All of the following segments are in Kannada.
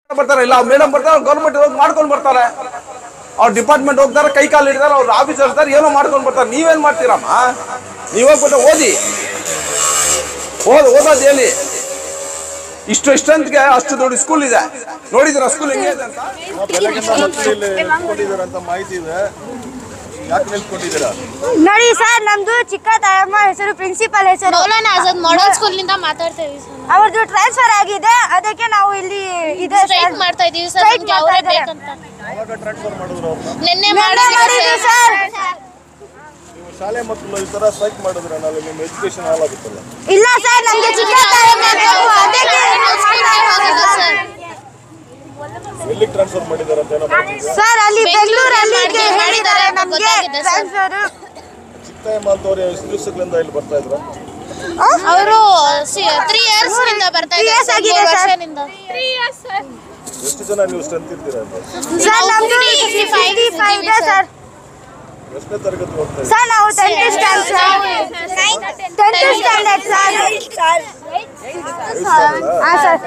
ಬರ್ತಾರೆ ಇಲ್ಲ ಮೇಡಮ್ ಬರ್ತಾರೆ ಗೌರ್ಮೆಂಟ್ ಹೋಗಿ ಮಾಡ್ಕೊಂಡು ಬರ್ತಾರೆ ಅವ್ರ ಡಿಪಾರ್ಟ್ಮೆಂಟ್ ಹೋಗ್ತಾರೆ ಕೈ ಕಾಲು ಹಿಡಿದಾರೆ ಅವ್ರ ಆಫೀಸರ್ ಇರ್ತಾರೆ ಏನೋ ಮಾಡ್ಕೊಂಡು ಬರ್ತಾರೆ ನೀವೇನ್ ಮಾಡ್ತೀರಮ್ಮ ನೀವು ಹೋಗ್ಬಿಟ್ಟು ಓದಿ ಓದ್ ಓದೋದು ಹೇಳಿ ಇಷ್ಟು ಇಷ್ಟಂತ್ಗೆ ಅಷ್ಟು ದೊಡ್ಡ ಸ್ಕೂಲ್ ಇದೆ ನೋಡಿದ್ರ ಸ್ಕೂಲ್ ಹೆಂಗೆ ಇದೆ ಅಂತ ಬೆಳಗಿಂದ ಮಕ್ಕಳು ಇಲ್ಲಿ ನಿಂತ್ಕೊಂಡಿದ್ದಾರೆ ಅಂತ ಮಾಹಿತಿ ಇದೆ ಯಾಕೆ ನಿಂತ್ಕೊಂಡಿದ್ದೀರಾ ನೋಡಿ ಸರ್ ನಮ್ದು ಚಿಕ್ಕ ತಾಯಮ್ಮ ಹೆಸರು ಪ್ರಿನ್ಸಿಪಲ್ ಹೆಸರು ಮೌಲಾನಾ ಆಜಾದ್ ಮಾಡೆಲ್ ಸ್ಕೂಲ್ ನಿಂದ ಮಾತಾಡ್ತಾ ಇದೀವಿ ಸರ್ ಅವ್ರದ್ದು ಟ್ರಾನ್ಸ್ಫರ್ ಆಗಿದೆ ಅದಕ್ಕೆ ನಾವು ಇಲ್ಲಿ ಇದೆ ಸ್ಟ್ರೈಕ್ ಮಾಡ್ತಾ ಇದೀವಿ ಸರ್ Strike ನಮ್ಗೆ ಅವರೇ ಮಾಡ್ತಾ ಇದ್ದಾರೆ. ಬೇಕಂತ ಯಾವಾಗ ಟ್ರಾನ್ಸ್ಫರ್ ಮಾಡಿದ್ರು ಅವ್ರನ್ನ ನಿನ್ನೆ ಮಾಡಿದ್ದೀವಿ ಮಾಡಿದ್ದೀವಿ ಸರ್ ನೀವು ಶಾಲೆ ಮಕ್ಕಳು ಈ ತರ ಸ್ಟ್ರೈಕ್ ಮಾಡಿದ್ರೆ ನಾಳೆ ನಿಮ್ಮ ಎಜುಕೇಶನ್ ಹಾಳಾಗುತ್ತಲ್ಲ ಇಲ್ಲ ಸರ್ ನಮ್ಗೆ ಚಿಕ್ಕ ತಾಯಮ್ಮ ಬೇಕು ಅದಕ್ಕೆ ಸರ್ ಎಲ್ಲಿಗೆ ಟ್ರಾನ್ಸ್ಫರ್ ಮಾಡಿದ್ದಾರೆ ಅಂತ ಏನೋ ಮಾಹಿತಿ ಸರ್ ಅಲ್ಲಿ ಬೆಂಗಳೂರಲ್ಲಿ ಬೆಂಗಳೂರಲ್ಲಿ ಹೇಳಿದ್ದಾರೆ ಮಾಡಿದ್ದಾರೆ ನಮ್ಗೆ ಗೊತ್ತಾಗಿದೆ ಸರ್. ಟ್ರಾನ್ಸ್ಫರ್ ಚಿಕ್ಕಯ್ಯಮ್ಮ ಅಂತವ್ರು ಎಷ್ಟು ದಿವಸಗಳಿಂದ ಇಲ್ಲಿ ಬರ್ತಾ ಇದ್ರು ಅವರು ತ್ರೀ ಇಯರ್ಸ್ ನಿಂದ ಬರ್ತಾ Three ಇದ್ದಾರೆ years ಸರ್, ಆಗಿದೆ ಮೂರು ಸರ್. ವರ್ಷದಿಂದ ಎಷ್ಟು ಜನ ನೀವು ಸ್ಟ್ರೆಂತ್ ಇರ್ತೀರಾ ಅಂತ ಸರ್ ನಮ್ದು 55 ಸಿಕ್ಸ್ಟಿ ಫೈವ್ ಇದೆ ಸರ್ ಎಷ್ಟನೇ ತರಗತಿ ಹೋಗ್ತಾ ಇದ್ದೀರಾ ಸರ್ ನಾವು tenth standard sir tenth standard sir ಹಾ ಸರ್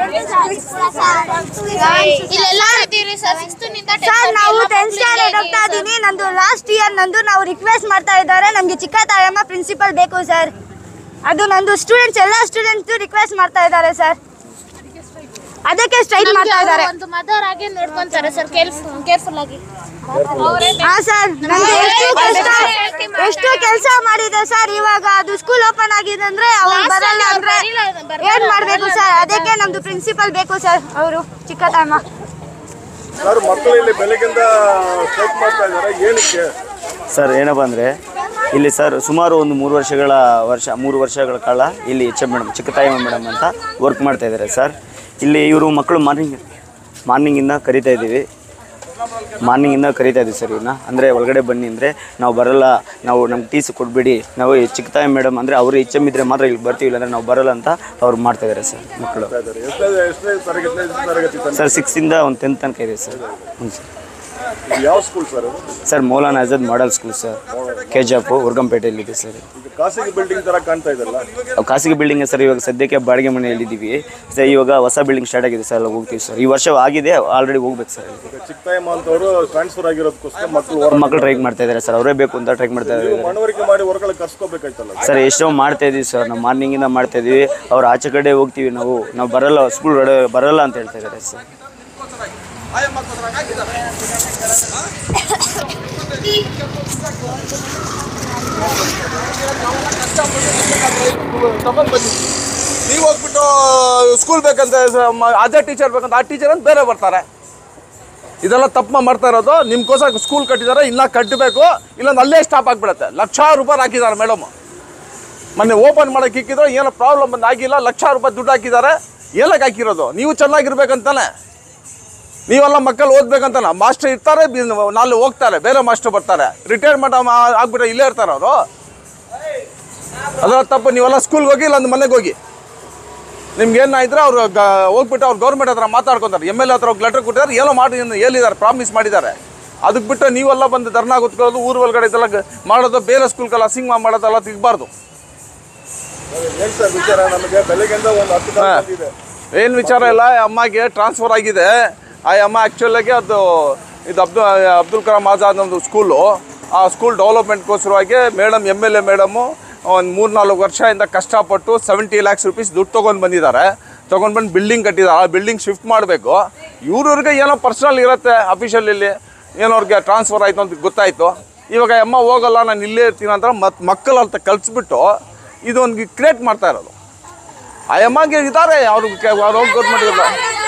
ಇಲ್ಲೆಲ್ಲ ಇದ್ದೀರಿ ಸರ್ ಸಿಕ್ಸ್ತ್ ನಿಂದ ಸರ್ ನಾವು ಟೆಂತ್ ಸ್ಟ್ಯಾಂಡರ್ಡ್ ಹೋಗ್ತಾ ಇದೀನಿ ನಂದು ಲಾಸ್ಟ್ ಇಯರ್ ನಂದು ನಾವು ರಿಕ್ವೆಸ್ಟ್ ಮಾಡ್ತಾ ಇದ್ದಾರೆ ನಮ್ಗೆ ಚಿಕ್ಕ ತಾಯಮ್ಮ ಪ್ರಿನ್ಸಿಪಲ್ ಬೇಕು ಸರ್ ಅದು ನಂದು ಸ್ಟೂಡೆಂಟ್ಸ್ ಎಲ್ಲ ಸ್ಟೂಡೆಂಟ್ಸ್ ರಿಕ್ವೆಸ್ಟ್ ಮಾಡ್ತಾ ಇದ್ದಾರೆ ಸರ್ ಅದಕ್ಕೆ ಸ್ಟ್ರೈಕ್ ಮಾಡ್ತಾ ಇದ್ದಾರೆ ಒಂದು ಮದರ್ ಆಗಿ ನೋಡ್ಕೊಂತಾರೆ ಸರ್ ಕೇರ್ಫುಲ್ ಕೇರ್ಫುಲ್ ಆಗಿ ಹಾ ಸರ್ ನಮ್ಗೆ ಎಷ್ಟು ಕಷ್ಟ ಎಷ್ಟು ಕೆಲಸ ಮಾಡಿದೆ ಸರ್ ಇವಾಗ ಅದು ಸ್ಕೂಲ್ ಓಪನ್ ಆಗಿದೆ ಅಂದ್ರೆ ಅವ್ರು ಬರಲ್ಲ ಅಂದ್ರೆ ಏನ್ ಮಾಡ್ಬೇಕು ಸರ್ ಅದಕ್ಕೆ ನಮ್ದು ಪ್ರಿನ್ಸಿಪಲ್ ಬೇಕು ಸರ್ ಅವರು ಚಿಕ್ಕ ತಾಯಮ್ಮ ಸರ್ ಮಕ್ಕಳು ಇಲ್ಲಿ ಬೆಳಗಿಂದ ಸ್ಟ್ರೈಕ್ ಮಾಡ್ತಾ ಇದ್ದಾರೆ ಏನಕ್ಕೆ ಸರ್ ಏನಪ್ಪ ಅಂದರೆ ಇಲ್ಲಿ ಸರ್ ಸುಮಾರು ಒಂದು ಮೂರು ವರ್ಷಗಳ ವರ್ಷ ಮೂರು ವರ್ಷಗಳ ಕಾಲ ಇಲ್ಲಿ H M madam Chikkathayamma madam ಅಂತ ವರ್ಕ್ ಮಾಡ್ತಾ ಇದ್ದಾರೆ ಸರ್ ಇಲ್ಲಿ ಇವರು ಮಕ್ಕಳು ಮಾರ್ನಿಂಗ್ ಮಾರ್ನಿಂಗಿಂದ ಕರಿತಾ ಇದ್ದೀವಿ ಮಾರ್ನಿಂಗಿಂದ ಕರಿತಾ ಇದ್ದೀವಿ ಸರ್ ಇವ್ರನ್ನ ಅಂದರೆ ಒಳಗಡೆ ಬನ್ನಿ ಅಂದರೆ ನಾವು ಬರಲ್ಲ ನಾವು ನಮ್ಗೆ ಟೀಸ್ ಕೊಟ್ಬಿಡಿ ನಾವು ಚಿಕ್ಕತಾಯ ಮೇಡಮ್ ಅಂದರೆ ಅವರು ಎಚ್ ಎಮ್ ಇದ್ದರೆ ಮಾತ್ರ ಇಲ್ಲಿ ಬರ್ತೀವಿ ಇಲ್ಲಾಂದರೆ ನಾವು ಬರಲ್ಲ ಅಂತ ಅವ್ರು ಮಾಡ್ತಾ ಇದ್ದಾರೆ ಸರ್ ಮಕ್ಕಳು ಎಷ್ಟನೇ ಎಷ್ಟನೇ ತರಗತಿ ಎಷ್ಟನೇ ತರಗತಿ ತನಕ ಸರ್ ಸಿಕ್ಸಿಂದ ಒಂದು ಟೆಂತ್ ತನಕ ಇದೆ ಸರ್ ಹ್ಞೂ ಸರ್ ಇದು ಯಾವ ಸ್ಕೂಲ್ ಸರ್ ಇದು sir Maulana Azad model school sir ಕೆಜಾಪು ಉರ್ಗಂಪೇಟೆಯಲ್ಲಿದೆ ಸರ್ ಇದು ಖಾಸಗಿ ಬಿಲ್ಡಿಂಗ್ ತರ ಕಾಣ್ತಾ ಇದೆಲ್ಲ ಅವು ಖಾಸಗಿ ಬಿಲ್ಡಿಂಗ್ ಸರ್ ಇವಾಗ ಸದ್ಯಕ್ಕೆ ಬಾಡಿಗೆ ಮನೆಯಲ್ಲಿದ್ದೀವಿ ಸರ್ ಇವಾಗ ಹೊಸ ಬಿಲ್ಡಿಂಗ್ ಸ್ಟಾರ್ಟ್ ಆಗಿದೆ ಸರ್ ಅಲ್ಲಿ ಹೋಗ್ತೀವಿ ಸರ್ ಈ ವರ್ಷ ಆಗಿದೆ ಆಲ್ರೆಡಿ ಹೋಗ್ಬೇಕು ಸರ್ ಈಗ ಚಿಕ್ಕತಾಯಮ್ಮ ಅಂತವರು ಟ್ರಾನ್ಸ್ಫರ್ ಆಗಿರೋದಕ್ಕೋಸ್ಕರ ಮಕ್ಕಳು ಹೊರ ಮಕ್ಕಳು ಟ್ರೈ ಮಾಡ್ತಾ ಇದ್ದಾರೆ ಸರ್ ಅವರೇ ಬೇಕು ಅಂತ ಟ್ರೈ ಮಾಡ್ತಾ ಇದ್ದಾರೆ ಮನವರಿಕೆ ಮಾಡಿ ಹೊರಗಡೆ ಕರ್ಸ್ಕೋಬೇಕಾಯ್ತಲ್ಲ ಸರ್ ಎಷ್ಟೋ ಮಾಡ್ತಾ ಇದೀವಿ ಸರ್ ನಾವು ಮಾರ್ನಿಂಗಿಂದ ಮಾಡ್ತಾ ಇದೀವಿ ಅವ್ರು ಆಚೆ ಕಡೆ ಹೋಗ್ತೀವಿ ನಾವು ನಾವು ಬರಲ್ಲ ಸ್ಕೂಲ್ ಬರಲ್ಲ ಅಂತ ಹೇಳ್ತಾ ಇದ್ದಾರೆ ಸರ್ ತಗೊಂಡ್ ಬನ್ನಿ ನೀವು ಹೋಗ್ಬಿಟ್ಟು ಸ್ಕೂಲ್ ಬೇಕಂತ ಸ- ಮ- ಅದೇ ಟೀಚರ್ ಬೇಕಂತ ಆ ಟೀಚರ್ ಅಂತ ಬೇರೆ ಬರ್ತಾರೆ ಇದೆಲ್ಲ ತಪ್ಪು ಮಾಡ್ತಾ ಇರೋದು ನಿಮ್ಗೋಸ್ಕರ ಸ್ಕೂಲ್ ಕಟ್ಟಿದ್ದಾರೆ ಇನ್ನ ಕಟ್ಟಬೇಕು ಇಲ್ಲೊಂದು ಅಲ್ಲೇ ಸ್ಟಾಪ್ ಆಗಿಬಿಡುತ್ತೆ ಲಕ್ಷಾರು ರೂಪಾಯಿ ಹಾಕಿದ್ದಾರೆ ಮೇಡಮ್ ಮೊನ್ನೆ ಓಪನ್ ಮಾಡಕ್ಕೆ ಇಕ್ಕಿದ್ರು ಏನೋ ಪ್ರಾಬ್ಲಮ್ ಬಂದು ಆಗಿಲ್ಲ ಲಕ್ಷಾರು ರೂಪಾಯಿ ದುಡ್ಡು ಹಾಕಿದ್ದಾರೆ ಏನಕ್ಕೆ ಹಾಕಿರೋದು ನೀವು ಚೆನ್ನಾಗಿರ್ಬೇಕಂತಾನೆ ನೀವೆಲ್ಲ ಮಕ್ಕಳು ಓದ್ಬೇಕಂತಾನೆ ಮಾಸ್ಟರ್ ಇರ್ತಾರೆ ಬಿ- ನಾಳೆ ಹೋಗ್ತಾರೆ ಬೇರೆ ಮಾಸ್ಟರ್ ಬರ್ತಾರೆ ರಿಟೈರ್ಮೆಂಟ್ ಆಗ್ಬಿಟ್ರೆ ಇಲ್ಲೇ ಇರ್ತಾರೆ ಅವರು ಅದರ ತಪ್ಪು ನೀವೆಲ್ಲ ಸ್ಕೂಲ್ಗೆ ಹೋಗಿ ಇಲ್ಲ ಒಂದು ಮನೆಗೆ ಹೋಗಿ ನಿಮ್ಗೆ ಏನಾಯ್ತಾರೆ ಅವ್ರು ಗ ಹೋಗ್ಬಿಟ್ಟು ಅವ್ರು ಗೌರ್ಮೆಂಟ್ ಹತ್ರ ಮಾತಾಡ್ಕೊತಾರೆ ಎಮ್ ಎಲ್ ಎ ಹತ್ರ ಹೋಗಿ ಲೆಟರ್ ಕೊಟ್ಟಿದ್ದಾರೆ ಏನೋ ಮಾಡಿ ಏನು ಹೇಳಿದ್ದಾರೆ ಪ್ರಾಮಿಸ್ ಮಾಡಿದ್ದಾರೆ ಅದಕ್ಕೆ ಬಿಟ್ಟು ನೀವೆಲ್ಲ ಬಂದು ಧರ್ನಾ ಕೂತ್ಕೊಳ್ಳೋದು ಊರು ಒಳಗಡೆ ಇದೆಲ್ಲ ಗ- ಮಾಡೋದು ಬೇರೆ ಸ್ಕೂಲ್ಗೆಲ್ಲ ಸಿಂಗ್ ಮಾಡೋದೆಲ್ಲ ತಿಗ್ಬಾರ್ದು ಏನ್ ಸರ್ ವಿಚಾರ ನಮಗೆ ಬೆಳಗ್ಗೆಯಿಂದ ಒಂದು ಹತ್ತು ಕಾಲ್ ಬಂದಿದೆ ಏನು ವಿಚಾರ ಇಲ್ಲ ಆ ಅಮ್ಮಗೆ ಟ್ರಾನ್ಸ್ಫರ್ ಆಗಿದೆ ಆ ಅಮ್ಮ ಆ್ಯಕ್ಚುಲಾಗಿ ಅದು ಇದು ಅಬ್ದು ಅಬ್ದುಲ್ ಕಲಾಂ ಆಜಾದ್ ಒಂದು ಸ್ಕೂಲು ಆ ಸ್ಕೂಲ್ ಡೆವಲಪ್ಮೆಂಟ್ಗೋಸ್ಕರವಾಗಿ madam M L A madam ಒಂದು ಮೂರು ನಾಲ್ಕು ವರ್ಷದಿಂದ ಕಷ್ಟಪಟ್ಟು ಸೆವೆಂಟಿ ಲ್ಯಾಕ್ಸ್ ರುಪೀಸ್ ದುಡ್ಡು ತೊಗೊಂಡು ಬಂದಿದ್ದಾರೆ ತೊಗೊಂಡು ಬಂದು ಬಿಲ್ಡಿಂಗ್ ಕಟ್ಟಿದ್ದಾರೆ ಆ ಬಿಲ್ಡಿಂಗ್ ಶಿಫ್ಟ್ ಮಾಡಬೇಕು ಇವ್ರವ್ರಿಗೆ ಏನೋ ಪರ್ಸ್ನಲ್ ಇರುತ್ತೆ ಅಫಿಷಿಯಲ್ ಇಲ್ಲಿ ಏನೋ ಅವ್ರಿಗೆ ಟ್ರಾನ್ಸ್ಫರ್ ಆಯಿತು ಅಂತ ಗೊತ್ತಾಯಿತು ಇವಾಗ ಅಮ್ಮ ಹೋಗಲ್ಲ ನಾನು ಇಲ್ಲೇ ಇರ್ತೀನಿ ಅಂತ ಮತ್ತು ಮಕ್ಕಳು ಅಂತ ಕಲಿಸ್ಬಿಟ್ಟು ಇದೊಂದು ಕ್ರಿಯೇಟ್ ಮಾಡ್ತಾ ಇರೋದು ಆ ಅಮ್ಮಗೆ ಇದ್ದಾರೆ ಅವ್ರು ಅವ್ರು ಹೋಗಿ ಗೌರ್ಮೆಂಟ್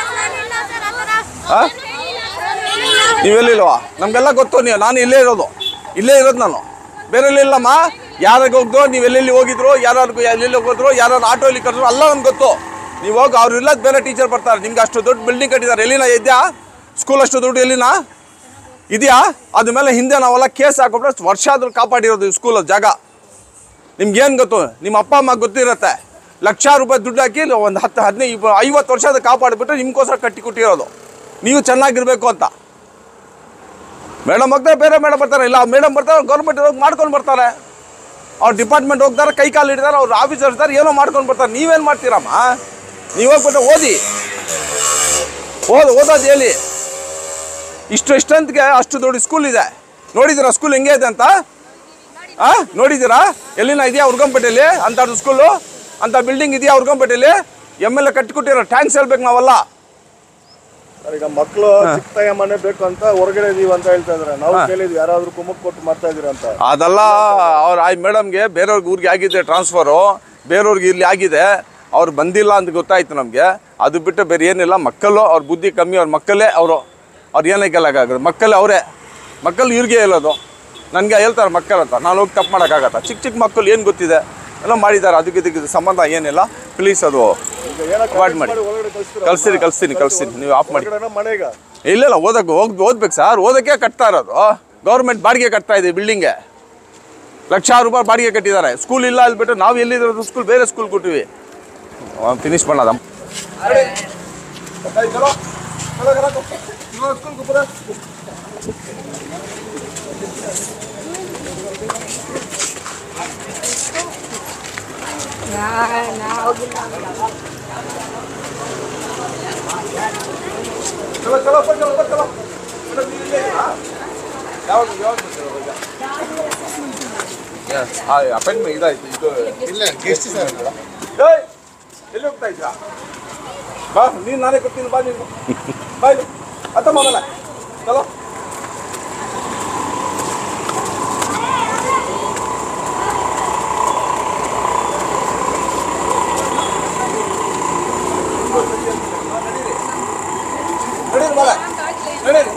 ಹಾಂ ನೀವೆಲ್ಲಿಲ್ವಾ ನಮಗೆಲ್ಲ ಗೊತ್ತು ನೀವು ನಾನು ಇಲ್ಲೇ ಇರೋದು ಇಲ್ಲೇ ಇರೋದು ನಾನು ಬೇರೆ ಇಲ್ಲಮ್ಮ ಯಾರಿಗೆ ಹೋಗ್ದು ನೀವು ಎಲ್ಲೆಲ್ಲಿ ಹೋಗಿದ್ರು ಯಾರು ಎಲ್ಲೆಲ್ಲಿ ಹೋಗಿದ್ರು ಯಾರು ಆಟೋಲಿ ಕರೆದ್ರು ಎಲ್ಲ ನಮ್ಗೆ ಗೊತ್ತು ನೀವು ಹೋಗಿ ಅವ್ರು ಇಲ್ಲದ ಬೇರೆ ಟೀಚರ್ ಬರ್ತಾರೆ ನಿಮ್ಗೆ ಅಷ್ಟು ದೊಡ್ಡ ಬಿಲ್ಡಿಂಗ್ ಕಟ್ಟಿದ್ದಾರೆ ಎಲ್ಲಿನ ಇದೆಯಾ ಸ್ಕೂಲ್ ಅಷ್ಟು ದುಡ್ಡು ಎಲ್ಲಿನ ಇದೆಯಾ ಅದ್ರ ಮೇಲೆ ಹಿಂದೆ ನಾವೆಲ್ಲ ಕೇಸ್ ಹಾಕೊಬಿಟ್ಟು ವರ್ಷ ಆದ್ರೂ ಕಾಪಾಡಿರೋದು ಈ ಸ್ಕೂಲ್ ಜಾಗ ನಿಮ್ಗೇನು ಗೊತ್ತು ನಿಮ್ಮ ಅಪ್ಪ ಅಮ್ಮ ಗೊತ್ತಿರುತ್ತೆ ಲಕ್ಷಾರು ರೂಪಾಯಿ ದುಡ್ಡು ಹಾಕಿ ಒಂದು ಹತ್ತು ಹದಿನೈದು ಇಪ್ಪ- ಐವತ್ತು ವರ್ಷದ ಕಾಪಾಡಿಬಿಟ್ಟು ನಿಮ್ಗೋಸ್ಕರ ಕಟ್ಟಿ ಕೊಟ್ಟಿರೋದು ನೀವು ಚೆನ್ನಾಗಿರ್ಬೇಕು ಅಂತ ಮೇಡಮ್ ಹೋಗ್ತಾರೆ ಬೇರೆ ಮೇಡಮ್ ಬರ್ತಾರೆ ಇಲ್ಲ ಮೇಡಮ್ ಬರ್ತಾರೆ ಗೌರ್ಮೆಂಟ್ ಹೋಗಿ ಮಾಡ್ಕೊಂಡು ಬರ್ತಾರೆ ಅವ್ರ ಡಿಪಾರ್ಟ್ಮೆಂಟ್ ಹೋಗ್ತಾರೆ ಕೈ ಕಾಲು ಹಿಡಿದಾರೆ ಅವ್ರ ಆಫೀಸರ್ ಇರ್ತಾರೆ ಏನೋ ಮಾಡ್ಕೊಂಡು ಬರ್ತಾರೆ ನೀವೇನು ಮಾಡ್ತೀರಮ್ಮ ನೀವು ಹೋಗ್ಬಿಟ್ಟು ಓದಿ ಓದ್ ಓದೋದು ಹೇಳಿ ಇಷ್ಟು ಸ್ಟ್ರೆಂತ್ಗೆ ಅಷ್ಟು ದೊಡ್ಡ ಸ್ಕೂಲ್ ಇದೆ ನೋಡಿದ್ದೀರಾ ಸ್ಕೂಲ್ ಹೆಂಗೆ ಇದೆ ಅಂತ ಆ ನೋಡಿದ್ದೀರಾ ಎಲ್ಲಿನ ಇದೆಯಾ ಹುರ್ಗಂಪೇಟೆಯಲ್ಲಿ ಅಂಥದ್ದು ಸ್ಕೂಲು ಅಂಥ ಬಿಲ್ಡಿಂಗ್ ಇದೆಯಾ ಹುರ್ಗಂಪೇಟೆಯಲ್ಲಿ ಎಮ್ ಎಲ್ ಎ ಕಟ್ಟಿಕೊಟ್ಟಿರೋ ಟ್ಯಾಂಕ್ಸ್ ಹೇಳ್ಬೇಕು ನಾವಲ್ಲ ಸರ್, ಈಗ ಮಕ್ಕಳು ಚಿಕ್ಕ ತಾಯಿ ಮನೆ ಬೇಕು ಅಂತ ಹೊರಗಡೆ ಇದೀವಿ ಅಂತ ಹೇಳ್ತಾ ಇದಾರೆ ನಾವು ಕೇಳಿದ್ವಿ ಯಾರಾದ್ರೂ ಕುಮ್ಮಕ್ ಕೊಟ್ಟು ಮಾಡ್ತಾ ಇದೀರ ಅಂತ ಅದೆಲ್ಲ ಅವ್ರ ಆ ಮೇಡಮ್ಗೆ ಬೇರೆಯವ್ರಿಗೆ ಊರಿಗೆ ಆಗಿದೆ ಟ್ರಾನ್ಸ್ಫರು ಬೇರೆಯವ್ರಿಗೆ ಇಲ್ಲಿ ಆಗಿದೆ ಅವ್ರು ಬಂದಿಲ್ಲ ಅಂತ ಗೊತ್ತಾಯ್ತು ನಮಗೆ ಅದು ಬಿಟ್ಟು ಬೇರೆ ಏನಿಲ್ಲ ಮಕ್ಕಳು ಅವ್ರ ಬುದ್ಧಿ ಕಮ್ಮಿ ಅವ್ರ ಮಕ್ಕಳೇ ಅವರು ಅವ್ರು ಏನಕ್ಕೆ ಆಗೋದು ಮಕ್ಕಳೇ ಅವರೇ ಮಕ್ಕಳು ಇವ್ರಿಗೆ ಹೇಳೋದು ನನಗೆ ಹೇಳ್ತಾರೆ ಮಕ್ಕಳು ಅಂತ ನಾನು ಹೋಗಿ ತಪ್ಪು ಮಾಡೋಕ್ಕಾಗತ್ತ ಚಿಕ್ಕ ಚಿಕ್ಕ ಮಕ್ಕಳು ಏನು ಗೊತ್ತಿದೆ ಎಲ್ಲ ಮಾಡಿದ್ದಾರೆ ಅದಕ್ಕೆ ಇದಕ್ಕೆ ಸಂಬಂಧ ಏನಿಲ್ಲ ಪ್ಲೀಸ್ ಅದು ಈಗ ಏನಕ್ಕೆ ಅವಾಯ್ಡ್ ಮಾಡಿ ಒಳಗಡೆ ಕಳಿಸ್ತೀರಾ ಕಳಿಸ್ತೀನಿ ಕಳಿಸ್ತೀನಿ ಕಳಿಸ್ತೀನಿ ನೀವು ಆಫ್ ಮಾಡಿ ಹೊರಗಡೆನ ಮನೆಗ ಇಲ್ಲ ಇಲ್ಲ ಓದಕ್ಕೆ ಹೋಗ್ ಓದ್ಬೇಕು ಸರ್ ಓದಕ್ಕೆ ಕಟ್ತಾ ಇರೋದು ಗೌರ್ಮೆಂಟ್ ಬಾಡಿಗೆ ಕಟ್ತಾ ಇದೆ ಬಿಲ್ಡಿಂಗ್ಗೆ ಲಕ್ಷಾರು ರೂಪಾಯಿ ಬಾಡಿಗೆ ಕಟ್ಟಿದ್ದಾರೆ ಸ್ಕೂಲ್ ಇಲ್ಲ ಅಲ್ಬಿಟ್ಟು ನಾವು ಎಲ್ಲಿರೋದು ಸ್ಕೂಲ್ ಬೇರೆ ಸ್ಕೂಲ್ ಕೊಟ್ಟಿವಿ ಫಿನಿಶ್ ಮಾಡೋದ ಚಲೋ ಚಲೋ ಅಪ್ಪ, ಚಲೋ ಅಪ್ಪ, ಚಲೋ ಮೇಡಮ್, ನೀವು ಇಲ್ಲೇ ಇದ್ದೀರಾ? ಯಾವಾಗ ಯಾವಾಗ ಬರ್ತೀರಾ ಇವಾಗ? Yes, ಆ ಅಪಾಯಿಂಟ್ಮೆಂಟ್ ಇದಾಯ್ತು ಇದು ಇಲ್ಲ ಗೆಸ್ಟ್ ಸರ್ ಏಯ್ ಎಲ್ಲಿ ಹೋಗ್ತಾ ಇದ್ದೀರಾ ಬಾ ನೀನು ನಾನೇ ಕೊಡ್ತೀನಿ ಬಾ ನೀನು ಬಾ ಇಲ್ಲಿ ಅತ್ತ ಮಗನ ಚಲೋ ನಡೀರಿ ಮಗ ನಡೀರಿ